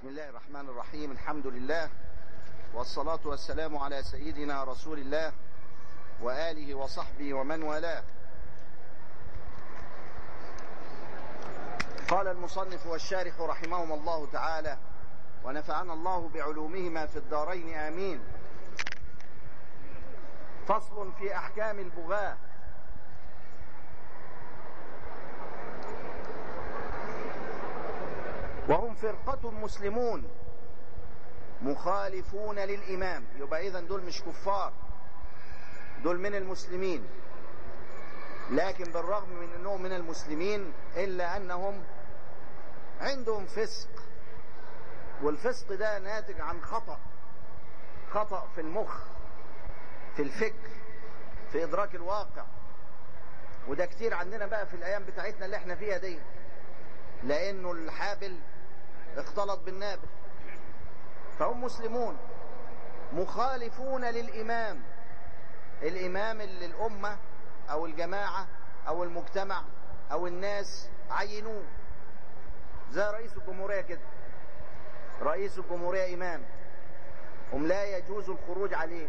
بسم الله الرحمن الرحيم الحمد لله والصلاة والسلام على سيدنا رسول الله وآله وصحبه ومن والاه قال المصنف والشارح رحمهم الله تعالى ونفعنا الله بعلومهما في الدارين آمين فصل في أحكام البغاة وهم فرقة مسلمون مخالفون للإمام يبقى إذن دول مش كفار دول من المسلمين لكن بالرغم من أنهم من المسلمين إلا أنهم عندهم فسق والفسق ده ناتج عن خطأ خطأ في المخ في الفكر في إدراك الواقع وده كتير عندنا بقى في الأيام بتاعتنا اللي احنا فيها دي لأنه الحابل اختلط بالنابل فهم مسلمون مخالفون للإمام الإمام اللي الأمة أو الجماعة أو المجتمع أو الناس عينوه زي رئيس الجمهورية كده رئيس الجمهورية إمام هم لا يجوز الخروج عليه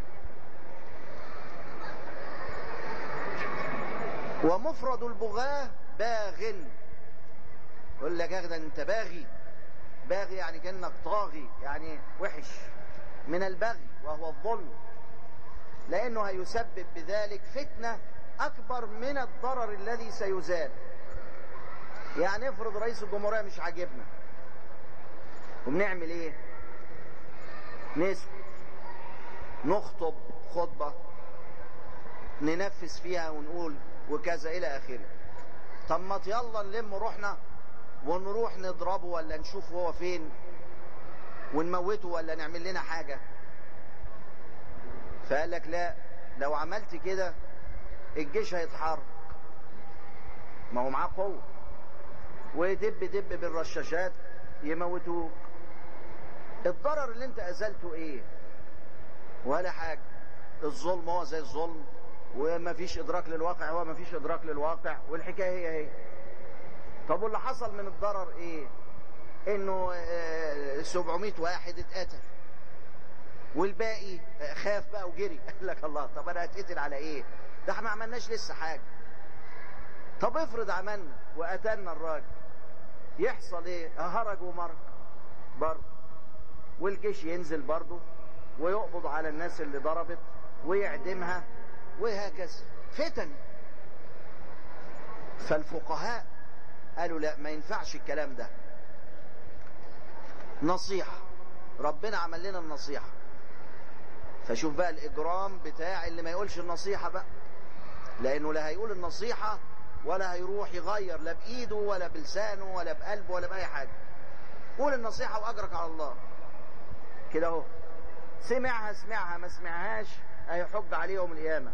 ومفرد البغاة باغ يقول لك اخدا انت باغي باغي يعني كأنك طاغي يعني وحش من البغي وهو الظلم لأنه هيسبب بذلك فتنة أكبر من الضرر الذي سيزال يعني افرض رئيس الجمهورية مش عاجبنا وبنعمل ايه نسكت نخطب خطبة ننفذ فيها ونقول وكذا إلى آخره طب ما يلا نلم روحنا ونروح نضربه ولا نشوف هو فين ونموته ولا نعمل لنا حاجة فقال لك لا لو عملت كده الجيش هيتحرك ما هو معاه قوة ويدب دب بالرشاشات يموتوك الضرر اللي انت ازلته ايه ولا حاجة الظلم هو زي الظلم وما فيش ادراك للواقع هو ما فيش ادراك للواقع والحكاية هي هي طب واللي حصل من الضرر ايه انه 700 واحد اتقتل والباقي خاف بقى وجري قال لك الله طب انا هتقتل على ايه ده احنا ما عملناش لسه حاجه طب افرض عملنا وقتلنا الراجل يحصل ايه هرج ومرج برضه والجيش ينزل برضه ويقبض على الناس اللي ضربت ويعدمها وهكذا فتن فالفقهاء قالوا لا ما ينفعش الكلام ده نصيحة ربنا عمل لنا النصيحة فشوف بقى الإجرام بتاع اللي ما يقولش النصيحة بقى لأنه لا هيقول النصيحة ولا هيروح يغير لا بإيده ولا بلسانه ولا بقلبه ولا بأي حاجة قول النصيحة وأجرك على الله كده اهو سمعها سمعها ما سمعهاش هيحج عليه يوم القيامة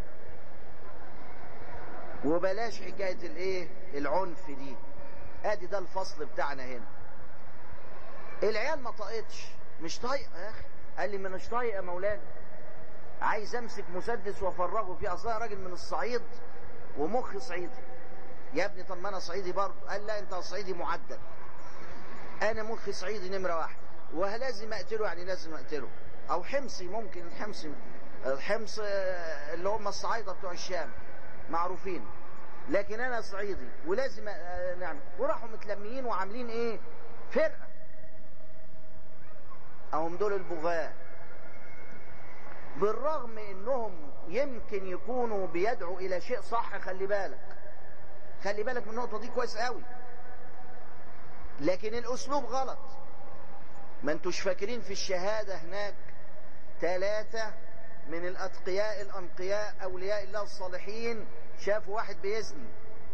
وبلاش حكاية الايه العنف دي ادي ده الفصل بتاعنا هنا العيال ما طاقتش مش طايقه يا اخي قال لي مش طايقه مولانا عايز امسك مسدس وافرغه فيه اصلا راجل من الصعيد ومخي صعيدي يا ابني طب ما انا صعيدي برضه قال لا انت صعيدي معدل انا مخي صعيدي نمره واحد ولازم اقتله يعني لازم اقتله او حمصي ممكن الحمصي الحمص اللي هم الصعايده بتوع الشام معروفين لكن انا صعيدي ولازم نعمل وراحوا متلميين وعاملين ايه فرقه هم دول البغاة بالرغم انهم يمكن يكونوا بيدعوا الى شيء صح خلي بالك خلي بالك من النقطه دي كويس قوي لكن الاسلوب غلط ما انتوش فاكرين في الشهاده هناك ثلاثه من الاتقياء الانقياء اولياء الله الصالحين شافوا واحد بيزني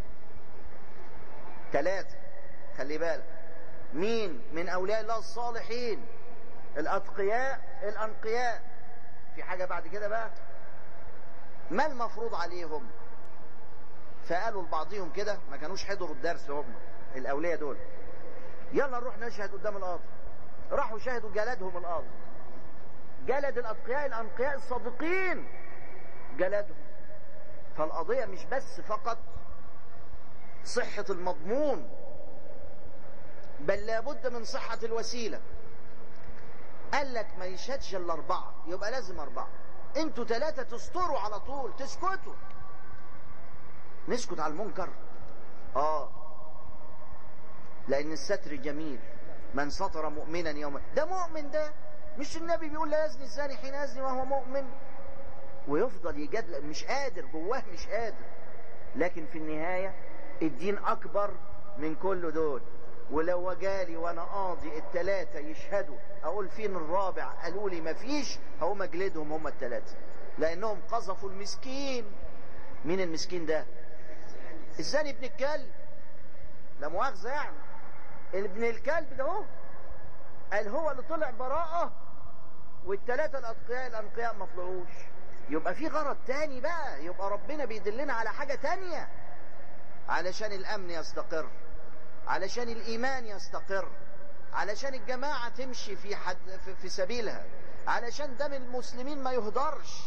ثلاثة خلي بالك مين من أولياء الله الصالحين الأتقياء الأنقياء في حاجة بعد كده بقى ما المفروض عليهم فقالوا لبعضهم كده ما كانوش حضروا الدرس هم الأولياء دول يلا نروح نشهد قدام القاضي راحوا شهدوا جلدهم القاضي جلد الأتقياء الأنقياء الصادقين جلدهم فالقضية مش بس فقط صحة المضمون بل لابد من صحة الوسيلة قال لك ما يشهدش الا اربعة يبقى لازم اربعة انتوا ثلاثة تستروا على طول تسكتوا نسكت على المنكر اه لان الستر جميل من سطر مؤمنا يوما ده مؤمن ده مش النبي بيقول لا يزني الزاني حين يزني وهو مؤمن ويفضل يجادل مش قادر جواه مش قادر لكن في النهاية الدين أكبر من كل دول ولو جالي وانا قاضي التلاتة يشهدوا اقول فين الرابع قالوا لي مفيش هقوم اجلدهم هم التلاتة لانهم قذفوا المسكين مين المسكين ده الزاني ابن الكلب لا مؤاخذة يعني ابن الكلب ده هو قال هو اللي طلع براءة والتلاتة الأتقياء الأنقياء ما طلعوش يبقى في غرض تاني بقى يبقى ربنا بيدلنا على حاجة تانية علشان الأمن يستقر علشان الإيمان يستقر علشان الجماعة تمشي في, حد في, في سبيلها علشان دم المسلمين ما يهدرش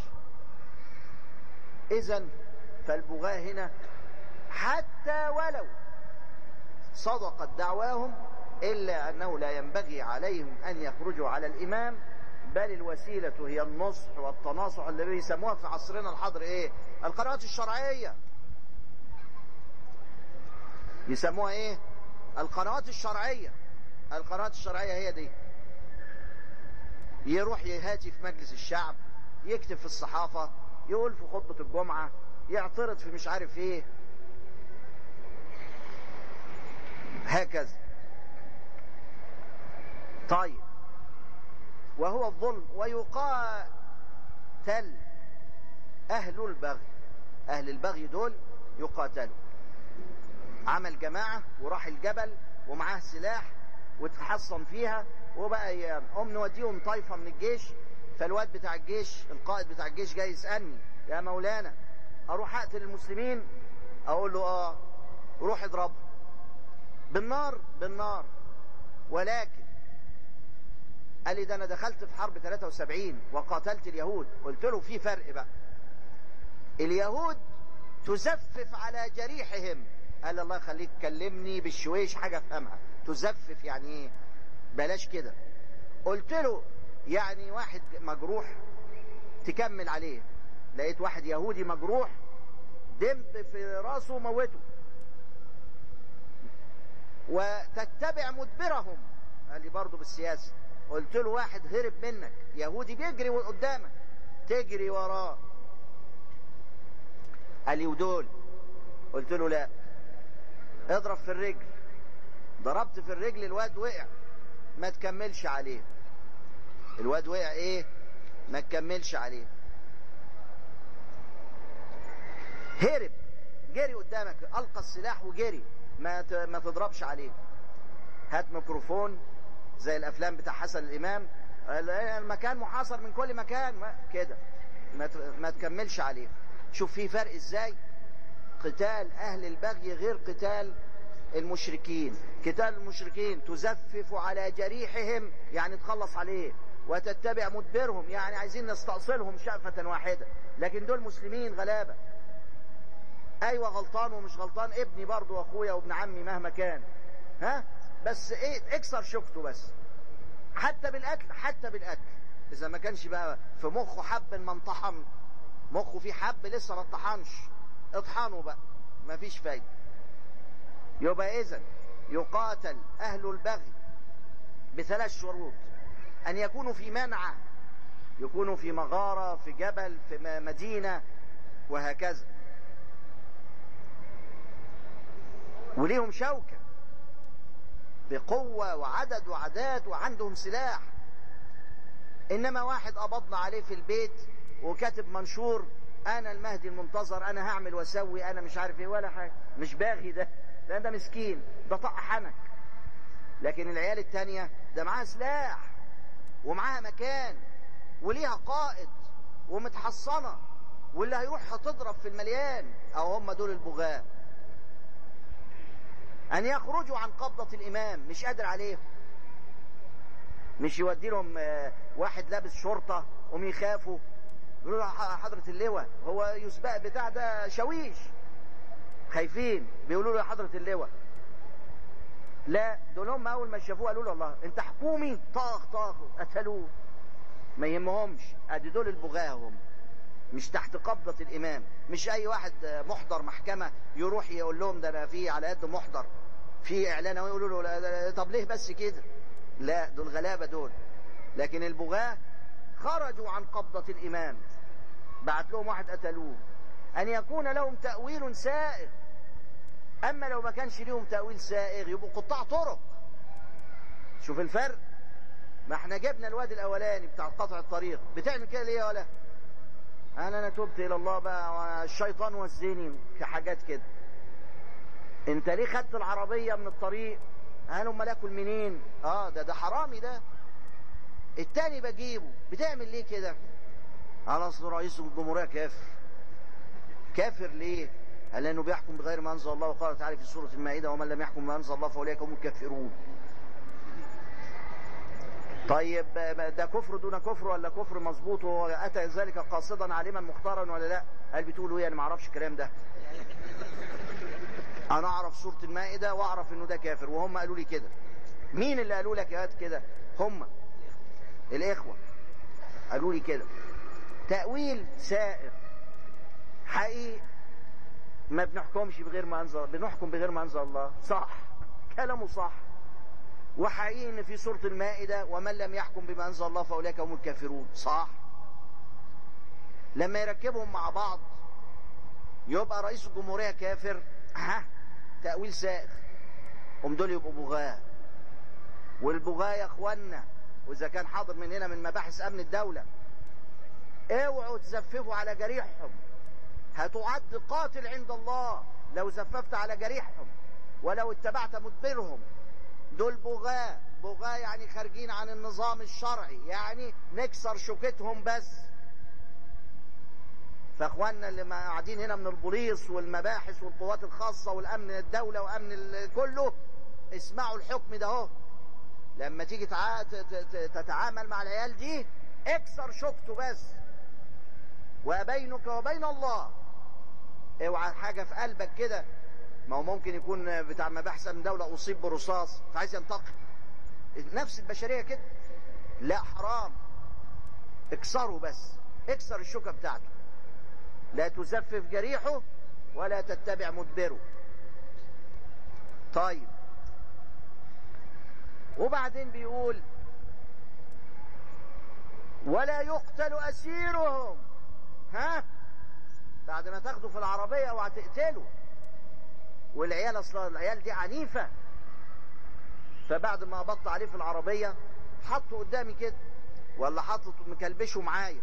إذا فالبغاة هنا حتى ولو صدقت دعواهم إلا أنه لا ينبغي عليهم أن يخرجوا على الإمام بل الوسيلة هي النصح والتناصح اللي بيسموها في عصرنا الحاضر إيه القنوات الشرعية يسموها إيه القنوات الشرعية القنوات الشرعية هي دي يروح يهاتي في مجلس الشعب يكتب في الصحافة يقول في خطبة الجمعة يعترض في مش عارف ايه هكذا طيب وهو الظلم ويقاتل أهل البغي أهل البغي دول يقاتلوا عمل جماعة وراح الجبل ومعاه سلاح وتحصن فيها وبقى ايام قوم نوديهم طايفة من الجيش فالواد بتاع الجيش القائد بتاع الجيش جاي يسألني يا مولانا اروح اقتل المسلمين اقول له اه روح اضربه بالنار بالنار ولكن قال لي ده انا دخلت في حرب 73 وقاتلت اليهود قلت له في فرق بقى اليهود تزفف على جريحهم قال الله يخليك كلمني بالشويش حاجة افهمها تزفف يعني ايه بلاش كده قلت له يعني واحد مجروح تكمل عليه لقيت واحد يهودي مجروح دمب في راسه موته وتتبع مدبرهم قال لي برضه بالسياسة قلت له واحد هرب منك يهودي بيجري قدامك تجري وراه قال لي ودول قلت له لا اضرب في الرجل ضربت في الرجل الواد وقع ما تكملش عليه الواد وقع ايه ما تكملش عليه هرب جري قدامك القى السلاح وجري ما ما تضربش عليه هات ميكروفون زي الافلام بتاع حسن الامام المكان محاصر من كل مكان كده ما ما تكملش عليه شوف في فرق ازاي قتال اهل البغي غير قتال المشركين قتال المشركين تزفف على جريحهم يعني تخلص عليه وتتبع مدبرهم يعني عايزين نستأصلهم شأفة واحدة لكن دول مسلمين غلابة ايوه غلطان ومش غلطان ابني برضه واخويا وابن عمي مهما كان ها بس ايه اكسر شوكته بس حتى بالقتل حتى بالقتل اذا ما كانش بقى في مخه حب ما انطحن مخه فيه حب لسه ما انطحنش اطحنه بقى مفيش فايده يبقى اذا يقاتل اهل البغي بثلاث شروط ان يكونوا في منعه يكونوا في مغاره في جبل في مدينه وهكذا وليهم شوكة بقوة وعدد وعداد وعندهم سلاح إنما واحد قبضنا عليه في البيت وكاتب منشور أنا المهدي المنتظر أنا هعمل وأسوي أنا مش عارف إيه ولا حاجة مش باغي ده لأن ده مسكين ده طق حنك لكن العيال التانية ده معاها سلاح ومعاها مكان وليها قائد ومتحصنة واللي هيروح هتضرب في المليان أو هم دول البغاة أن يخرجوا عن قبضة الإمام مش قادر عليهم مش يودي لهم واحد لابس شرطة وم يخافوا يقولوا له حضرة اللواء هو يسبق بتاع ده شويش خايفين بيقولوا له يا حضرة اللواء لا دول هم اول ما شافوه قالوا له الله انت حكومي طاخ طاخ قتلوه ما يهمهمش ادي دول البغاة هم مش تحت قبضة الامام مش اي واحد محضر محكمة يروح يقول لهم ده انا في على قد محضر في اعلان ويقولوا له طب ليه بس كده لا دول غلابة دول لكن البغاة خرجوا عن قبضة الامام بعت لهم واحد قتلوه ان يكون لهم تأويل سائغ اما لو ما كانش ليهم تأويل سائغ يبقوا قطاع طرق شوف الفرق ما احنا جبنا الواد الاولاني بتاع قطع الطريق بتعمل كده ليه ولا انا انا تبت الى الله بقى الشيطان وزني في حاجات كده انت ليه خدت العربية من الطريق قالوا امال اكل منين اه ده ده حرامي ده التاني بجيبه بتعمل ليه كده على اصل رئيس الجمهورية كافر كافر ليه قال لانه بيحكم بغير ما انزل الله وقال تعالى في سورة المائدة ومن لم يحكم ما انزل الله فاولئك هم الكافرون طيب ده كفر دون كفر ولا كفر مظبوط وهو اتى ذلك قاصدا عالما مختارا ولا لا قال بتقولوا ايه انا ما اعرفش الكلام ده انا اعرف سورة المائدة واعرف انه ده كافر وهم قالوا لي كده مين اللي قالوا لك يا كده هم الاخوة قالوا لي كده تأويل سائر حقيقي ما بنحكمش بغير ما انزل بنحكم بغير ما انزل الله صح كلامه صح وحقيقي ان في سورة المائدة ومن لم يحكم بما انزل الله فاولئك هم الكافرون صح لما يركبهم مع بعض يبقى رئيس الجمهورية كافر ها تأويل سائغ هم دول يبقوا بغاة والبغاة يا اخوانا واذا كان حاضر من هنا من مباحث امن الدولة اوعوا تزففوا على جريحهم هتعد قاتل عند الله لو زففت على جريحهم ولو اتبعت مدبرهم دول بغاة بغاة يعني خارجين عن النظام الشرعي يعني نكسر شوكتهم بس فاخواننا اللي قاعدين هنا من البوليس والمباحث والقوات الخاصة والامن الدولة وامن كله اسمعوا الحكم ده اهو لما تيجي تتعامل مع العيال دي اكسر شوكته بس وبينك وبين الله اوعى حاجة في قلبك كده ما هو ممكن يكون بتاع مباحث من دولة أصيب برصاص فعايز ينتقم نفس البشرية كده لا حرام اكسره بس اكسر الشوكة بتاعته لا تزفف جريحه ولا تتبع مدبره طيب وبعدين بيقول ولا يقتل أسيرهم ها بعد ما تاخده في العربية وهتقتله والعيال اصلا العيال دي عنيفة فبعد ما قبضت عليه في العربية حطه قدامي كده ولا حطه مكلبشه معايا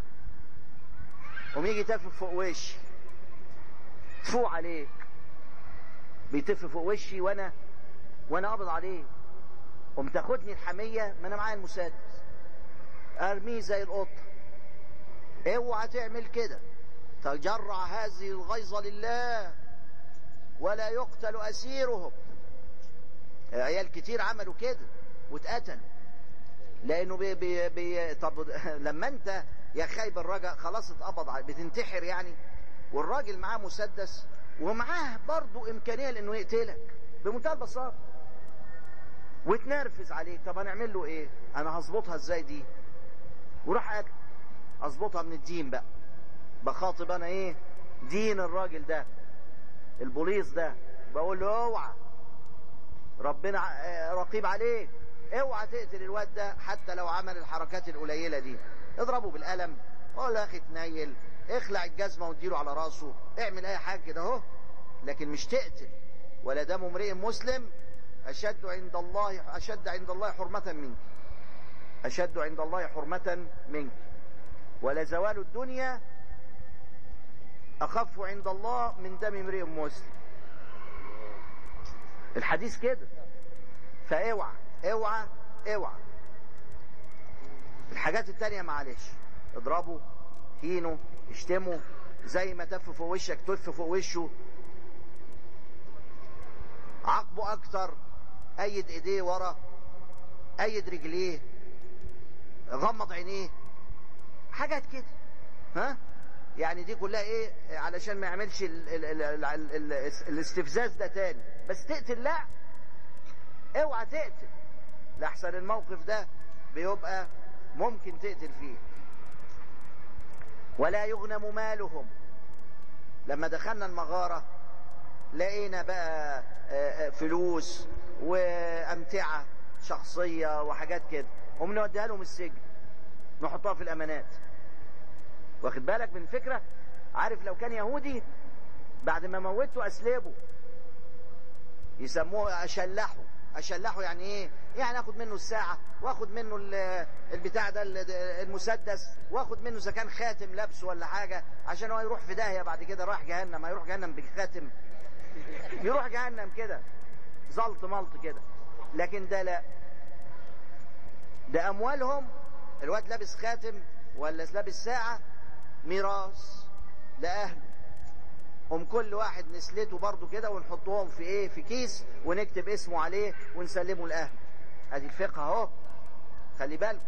قوم يجي تافف فوق وشي فوق عليك بيتف فوق وشي وانا وانا قابض عليه قوم تاخدني الحمية ما انا معايا المسدس ارميه زي القطة اوعى تعمل كده تجرع هذه الغيظة لله ولا يقتل أسيرهم عيال كتير عملوا كده واتقتلوا لأنه بي بي بي طب لما أنت يا خايب الرجا خلاص اتقبض عليه بتنتحر يعني والراجل معاه مسدس ومعاه برضو إمكانية لأنه يقتلك بمنتهى البساطة وتنرفز عليه طب هنعمل له إيه أنا هظبطها إزاي دي وراح قتل أظبطها من الدين بقى بخاطب أنا إيه دين الراجل ده البوليس ده بقول له اوعى ربنا رقيب عليك اوعى تقتل الواد ده حتى لو عمل الحركات القليلة دي اضربه بالقلم قول له يا اخي تنيل اخلع الجزمة واديله على راسه اعمل اي حاجة كده اهو لكن مش تقتل ولا دم امرئ مسلم اشد عند الله اشد عند الله حرمة منك اشد عند الله حرمة منك ولا زوال الدنيا أخف عند الله من دم امرئ مسلم الحديث كده فاوعى اوعى اوعى الحاجات التانية معلش اضربه هينه اشتمه زي ما تف فوق وشك تف فوق وشه عاقبه اكتر ايد ايديه ورا ايد رجليه غمض عينيه حاجات كده ها يعني دي كلها ايه علشان ما يعملش ال ال ال ال ال الاستفزاز ده تاني بس تقتل لا اوعى تقتل لحسن الموقف ده بيبقى ممكن تقتل فيه ولا يغنم مالهم لما دخلنا المغارة لقينا بقى فلوس وأمتعة شخصية وحاجات كده هم نوديها لهم السجن نحطها في الأمانات واخد بالك من الفكرة عارف لو كان يهودي بعد ما موته أسلبه يسموه أشلحه أشلحه يعني إيه يعني أخد منه الساعة وأخد منه البتاع ده المسدس وأخد منه إذا كان خاتم لابسه ولا حاجة عشان هو يروح في داهية بعد كده رايح جهنم هيروح جهنم بخاتم يروح جهنم كده زلط ملط كده لكن ده لا ده أموالهم الواد لابس خاتم ولا لابس ساعة ميراث لأهله هم كل واحد نسلته برضو كده ونحطهم في ايه في كيس ونكتب اسمه عليه ونسلمه لأهله ادي الفقه اهو خلي بالك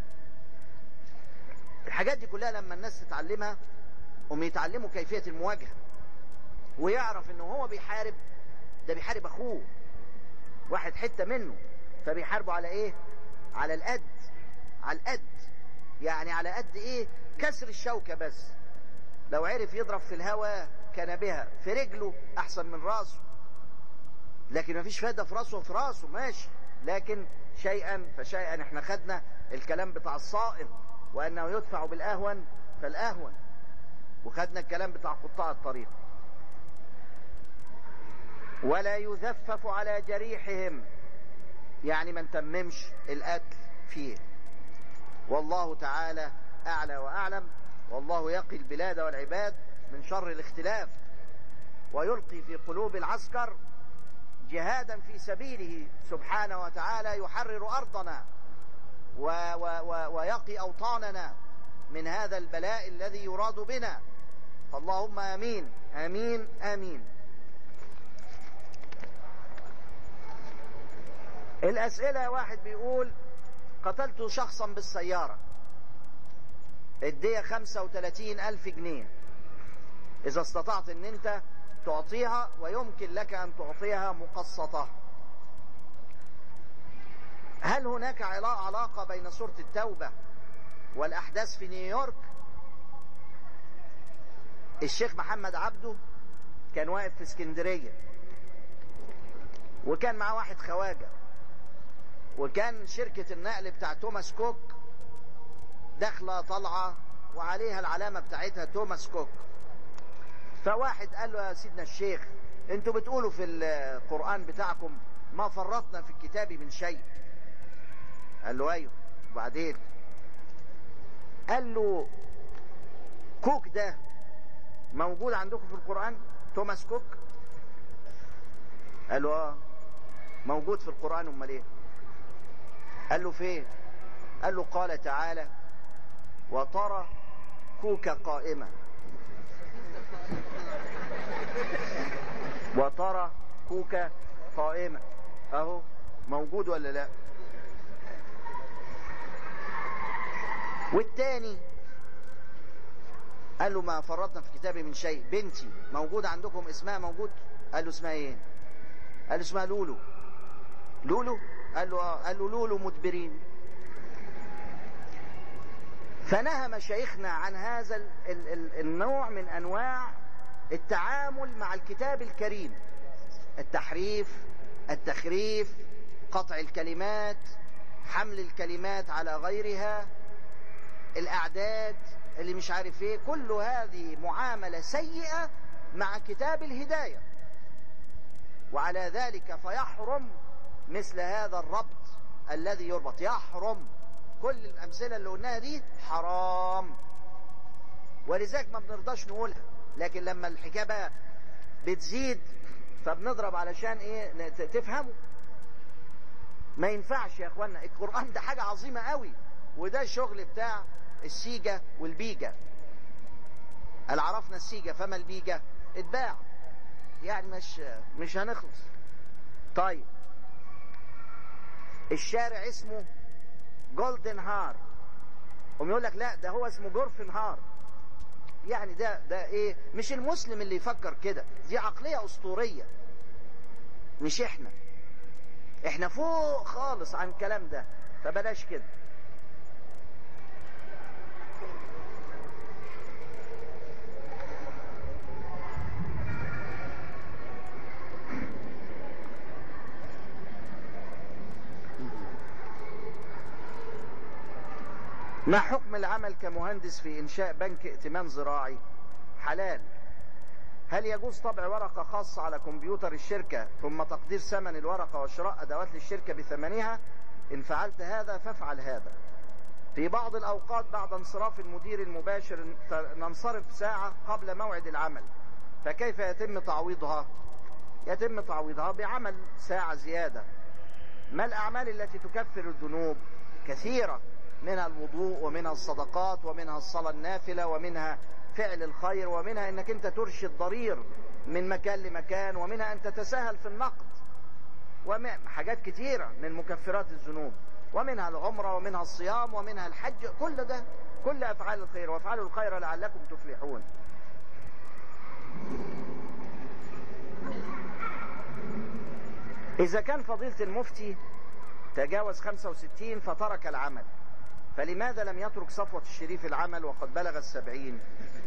الحاجات دي كلها لما الناس تتعلمها هم يتعلموا كيفية المواجهة ويعرف انه هو بيحارب ده بيحارب اخوه واحد حتة منه فبيحاربوا على ايه على القد على القد يعني على قد ايه كسر الشوكة بس لو عرف يضرب في الهواء كان بها في رجله احسن من راسه لكن مفيش فايدة في راسه وفي راسه ماشي لكن شيئا فشيئا احنا خدنا الكلام بتاع الصائم وانه يدفع بالاهون فالاهون وخدنا الكلام بتاع قطاع الطريق ولا يذفف على جريحهم يعني ما نتممش القتل فيه والله تعالى أعلى وأعلم والله يقي البلاد والعباد من شر الاختلاف ويلقي في قلوب العسكر جهادا في سبيله سبحانه وتعالى يحرر أرضنا و و و ويقي أوطاننا من هذا البلاء الذي يراد بنا اللهم آمين آمين آمين الأسئلة واحد بيقول قتلت شخصا بالسيارة الدية خمسة وتلاتين ألف جنيه إذا استطعت أن أنت تعطيها ويمكن لك أن تعطيها مقسطة هل هناك علاقة بين سورة التوبة والأحداث في نيويورك الشيخ محمد عبده كان واقف في اسكندرية وكان معاه واحد خواجة وكان شركة النقل بتاع توماس كوك داخلة طالعة وعليها العلامة بتاعتها توماس كوك فواحد قال له يا سيدنا الشيخ انتوا بتقولوا في القرآن بتاعكم ما فرطنا في الكتاب من شيء قال له ايوه وبعدين قال له كوك ده موجود عندكم في القرآن توماس كوك قال له اه موجود في القرآن امال ايه قال له فين قال له قال تعالى وترى كوك قائمة وترى كوك قائمة اهو موجود ولا لا والتاني قال له ما فرطنا في كتابي من شيء بنتي موجود عندكم اسمها موجود قال له اسمها ايه قال له اسمها لولو لولو قال له اه قال له لولو مدبرين فنهى مشايخنا عن هذا ال ال ال النوع من انواع التعامل مع الكتاب الكريم التحريف التخريف قطع الكلمات حمل الكلمات على غيرها الاعداد اللي مش عارف ايه كل هذه معاملة سيئة مع كتاب الهداية وعلى ذلك فيحرم مثل هذا الربط الذي يربط يحرم كل الأمثلة اللي قلناها دي حرام ولذلك ما بنرضاش نقولها لكن لما الحكاية بقى بتزيد فبنضرب علشان ايه تفهموا ما ينفعش يا اخوانا القرآن ده حاجة عظيمة قوي وده الشغل بتاع السيجة والبيجة هل عرفنا السيجة فما البيجة اتباع يعني مش مش هنخلص طيب الشارع اسمه جولدن هار هم يقول لك لا ده هو اسمه جورفن هار يعني ده ده ايه مش المسلم اللي يفكر كده دي عقلية اسطورية مش احنا احنا فوق خالص عن الكلام ده فبلاش كده ما حكم العمل كمهندس في إنشاء بنك ائتمان زراعي حلال هل يجوز طبع ورقة خاصة على كمبيوتر الشركة ثم تقدير ثمن الورقة وشراء أدوات للشركة بثمنها إن فعلت هذا فافعل هذا في بعض الأوقات بعد انصراف المدير المباشر ننصرف ساعة قبل موعد العمل فكيف يتم تعويضها يتم تعويضها بعمل ساعة زيادة ما الأعمال التي تكفر الذنوب كثيرة منها الوضوء ومنها الصدقات ومنها الصلاة النافلة ومنها فعل الخير ومنها انك انت ترشد ضرير من مكان لمكان ومنها ان تتساهل في النقد وحاجات كتيرة من مكفرات الذنوب ومنها العمرة ومنها الصيام ومنها الحج كل ده كل افعال الخير وافعلوا الخير لعلكم تفلحون اذا كان فضيلة المفتي تجاوز 65 فترك العمل فلماذا لم يترك صفوة الشريف العمل وقد بلغ السبعين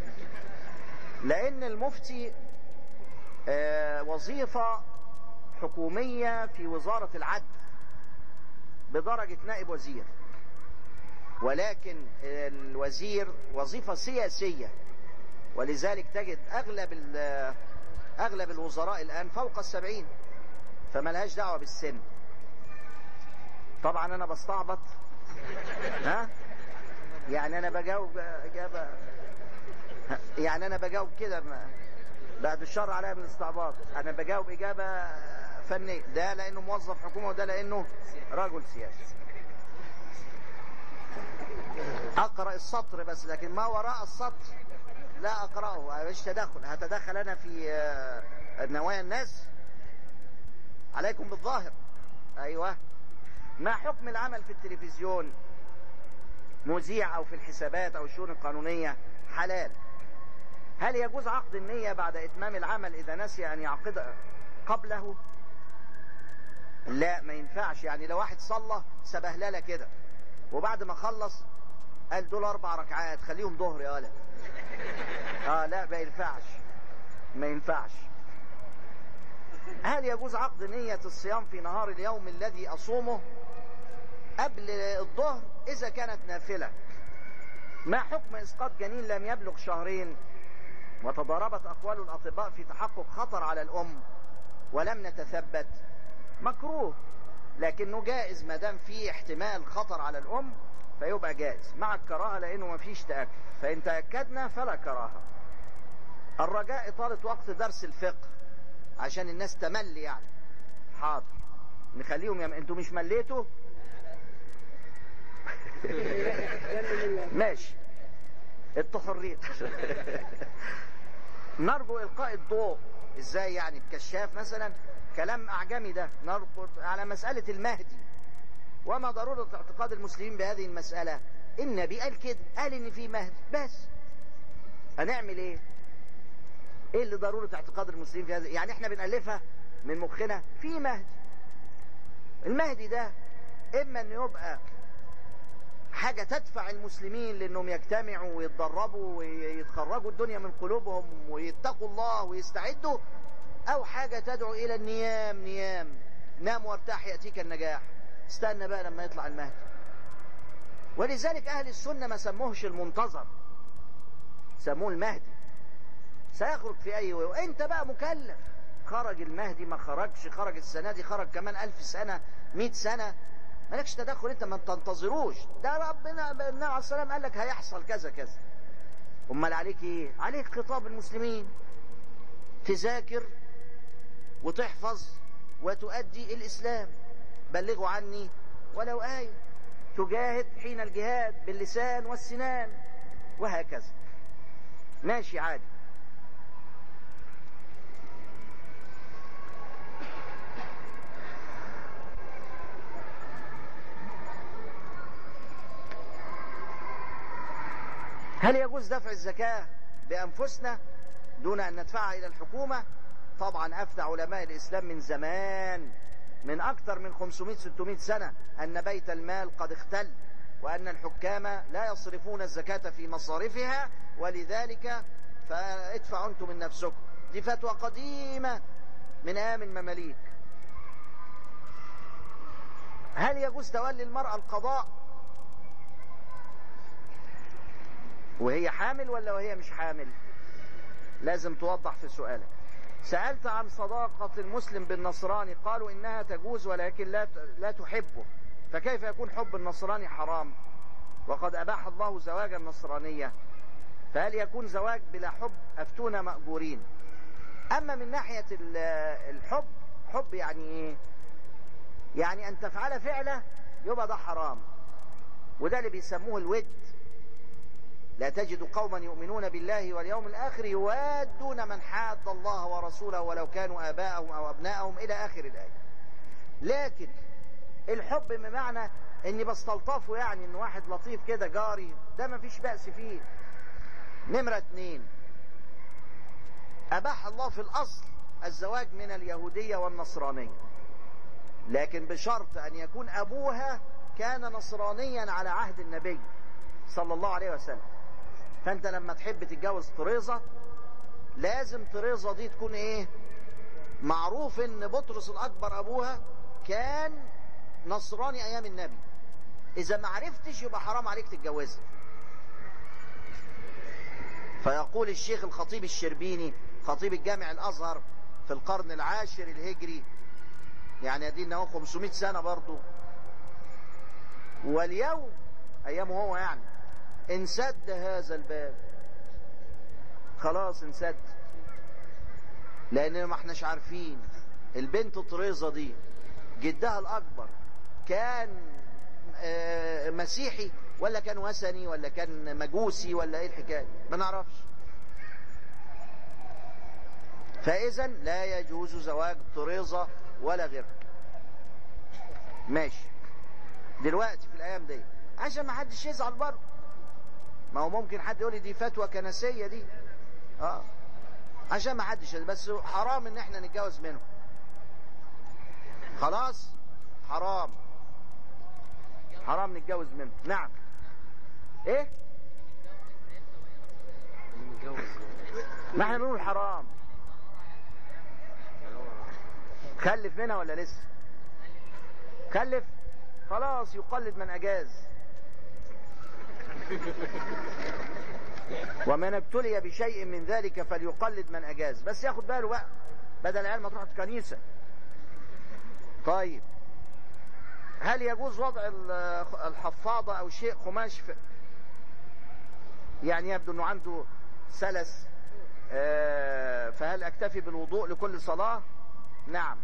لأن المفتي آه وظيفة حكومية في وزارة العدل بدرجة نائب وزير ولكن الوزير وظيفة سياسية ولذلك تجد أغلب أغلب الوزراء الآن فوق السبعين فملهاش دعوة بالسن طبعا أنا بستعبط ها يعني انا بجاوب اجابه يعني انا بجاوب كده بعد الشر عليا من الاستعباط انا بجاوب اجابه فنيه ده لانه موظف حكومه وده لانه رجل سياسي اقرا السطر بس لكن ما وراء السطر لا اقراه مش تدخل هتدخل انا في نوايا الناس عليكم بالظاهر ايوه ما حكم العمل في التلفزيون مذيع او في الحسابات او الشؤون القانونية حلال هل يجوز عقد النية بعد اتمام العمل اذا نسي ان يعقد قبله لا ما ينفعش يعني لو واحد صلى سبهلله كده وبعد ما خلص قال دول اربع ركعات خليهم ظهر يا ولد اه لا ما ينفعش ما ينفعش هل يجوز عقد نية الصيام في نهار اليوم الذي أصومه قبل الظهر إذا كانت نافلة ما حكم إسقاط جنين لم يبلغ شهرين وتضاربت أقوال الأطباء في تحقق خطر على الأم ولم نتثبت مكروه لكنه جائز ما دام فيه احتمال خطر على الأم فيبقى جائز مع الكراهة لأنه ما فيش تأكد فإن تأكدنا فلا كراهة الرجاء إطالة وقت درس الفقه عشان الناس تمل يعني حاضر نخليهم يم... انتوا مش مليتوا ماشي انتوا حرين نرجو القاء الضوء ازاي يعني بكشاف مثلا كلام اعجمي ده نرجو على مسألة المهدي وما ضرورة اعتقاد المسلمين بهذه المسألة النبي قال كده قال ان في مهدي بس هنعمل ايه ايه اللي ضرورة اعتقاد المسلمين في هذا يعني احنا بنألفها من مخنا في مهدي المهدي ده اما ان يبقى حاجة تدفع المسلمين لانهم يجتمعوا ويتدربوا ويتخرجوا الدنيا من قلوبهم ويتقوا الله ويستعدوا او حاجة تدعو الى النيام نيام نام وارتاح يأتيك النجاح استنى بقى لما يطلع المهدي ولذلك اهل السنة ما سموهش المنتظر سموه المهدي سيخرج في اي وقت وانت بقى مكلف خرج المهدي ما خرجش خرج السنة دي خرج كمان الف سنة مئة سنة مالكش تدخل انت ما تنتظروش ده ربنا النبي عليه السلام قال لك هيحصل كذا كذا امال عليك ايه عليك خطاب المسلمين تذاكر وتحفظ وتؤدي الاسلام بلغوا عني ولو آية تجاهد حين الجهاد باللسان والسنان وهكذا ماشي عادي هل يجوز دفع الزكاة بأنفسنا دون أن ندفعها إلى الحكومة طبعا أفتى علماء الإسلام من زمان من أكثر من 500-600 سنة أن بيت المال قد اختل وأن الحكام لا يصرفون الزكاة في مصارفها ولذلك فادفعوا أنتم من نفسكم دي فتوى قديمة من أيام المماليك هل يجوز تولي المرأة القضاء وهي حامل ولا وهي مش حامل لازم توضح في سؤالك سألت عن صداقة المسلم بالنصراني قالوا إنها تجوز ولكن لا لا تحبه فكيف يكون حب النصراني حرام وقد أباح الله زواج النصرانية فهل يكون زواج بلا حب أفتونا مأجورين أما من ناحية الحب حب يعني إيه يعني أن تفعل فعله يبقى ده حرام وده اللي بيسموه الود لا تجد قوما يؤمنون بالله واليوم الآخر يوادون من حاد الله ورسوله ولو كانوا آباءهم أو أبناءهم إلى آخر الآية لكن الحب بمعنى اني بستلطفه يعني ان واحد لطيف كده جاري ده ما فيش بأس فيه نمرة اتنين أباح الله في الأصل الزواج من اليهودية والنصرانية لكن بشرط أن يكون أبوها كان نصرانيا على عهد النبي صلى الله عليه وسلم فأنت لما تحب تتجوز طريزة لازم طريزة دي تكون إيه معروف إن بطرس الأكبر أبوها كان نصراني أيام النبي إذا ما عرفتش يبقى حرام عليك تتجوزها فيقول الشيخ الخطيب الشربيني خطيب الجامع الأزهر في القرن العاشر الهجري يعني ادينا اهو 500 سنة برضو واليوم ايامه هو يعني انسد هذا الباب خلاص انسد لان ما احناش عارفين البنت طريزة دي جدها الاكبر كان مسيحي ولا كان وثني ولا كان مجوسي ولا ايه الحكايه ما نعرفش فاذا لا يجوز زواج طريزه ولا غيرها ماشي دلوقتي في الايام دي عشان ما حدش يزعل برضه ما هو ممكن حد يقول لي دي فتوى كنسيه دي اه عشان ما حدش بس حرام ان احنا نتجوز منهم خلاص حرام حرام نتجوز منه نعم ايه ما احنا بنقول حرام خلف منها ولا لسه خلف خلاص يقلد من اجاز ومن ابتلي بشيء من ذلك فليقلد من اجاز بس ياخد باله بقى بدل العيال ما تروح الكنيسه طيب هل يجوز وضع الحفاضة او شيء قماش في يعني يبدو انه عنده سلس فهل اكتفي بالوضوء لكل صلاة نعم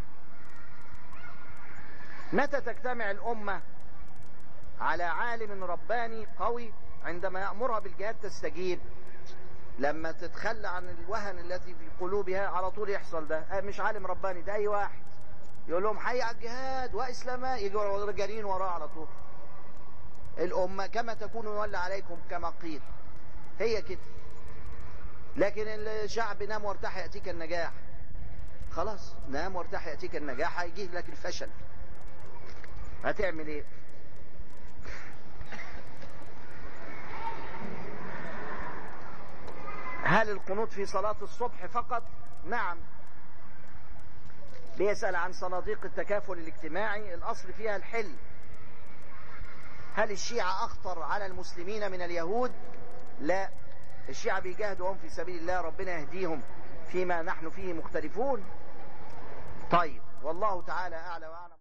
متى تجتمع الامة على عالم رباني قوي عندما يأمرها بالجهاد تستجيب لما تتخلى عن الوهن التي في قلوبها على طول يحصل ده مش عالم رباني ده اي واحد يقول لهم حي على الجهاد واسلما يجوا جارين وراه على طول الأمة كما تكون يولى عليكم كما قيل هي كده لكن الشعب نام وارتاح يأتيك النجاح خلاص نام وارتاح يأتيك النجاح هيجيه لك الفشل هتعمل ايه هل القنوت في صلاة الصبح فقط نعم بيسأل عن صناديق التكافل الاجتماعي الأصل فيها الحل هل الشيعة أخطر على المسلمين من اليهود لا الشيعة بيجاهدوا هم في سبيل الله ربنا يهديهم فيما نحن فيه مختلفون طيب والله تعالى أعلى وأعلم